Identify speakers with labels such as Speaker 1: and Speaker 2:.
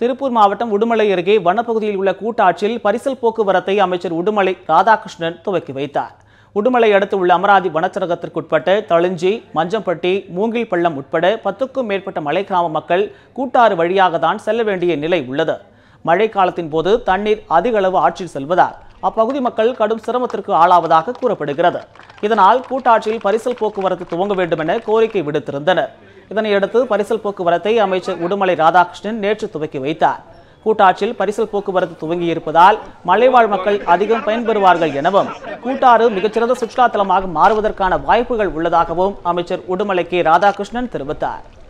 Speaker 1: திருப்பூர் மாவட்டம் உடுமலை அருகே வனப்பகுதியில் உள்ள கூட்டாட்சியில் பரிசல் போக்குவரத்தை அமைச்சர் உடுமலை ராதாகிருஷ்ணன் துவக்கி வைத்தார் உடுமலை அடுத்து உள்ள அமராதி வனச்சரகத்திற்குட்பட்ட தளிஞ்சி மஞ்சம்பட்டி மூங்கில் பள்ளம் உட்பட பத்துக்கும் மேற்பட்ட மலை கிராம மக்கள் கூட்டாறு வழியாக தான் செல்ல வேண்டிய நிலை உள்ளது மழை காலத்தின் போது தண்ணீர் அதிக அளவு ஆற்றில் செல்வதால் அப்பகுதி மக்கள் கடும் சிரமத்திற்கு ஆளாவதாக கூறப்படுகிறது இதனால் கூட்டாட்சியில் பரிசல் போக்குவரத்து துவங்க வேண்டும் என கோரிக்கை விடுத்திருந்தனர் இதனையடுத்து பரிசல் போக்குவரத்தை அமைச்சர் உடுமலை ராதாகிருஷ்ணன் நேற்று துவக்கி வைத்தார் கூட்டாற்றில் பரிசல் போக்குவரத்து துவங்கியிருப்பதால் மலைவாழ் மக்கள் அதிகம் பயன்பெறுவார்கள் எனவும் கூட்டாறு மிகச்சிறந்த சுற்றுலா தலமாக மாறுவதற்கான வாய்ப்புகள் உள்ளதாகவும் அமைச்சர் உடுமலை கே ராதாகிருஷ்ணன் தெரிவித்தார்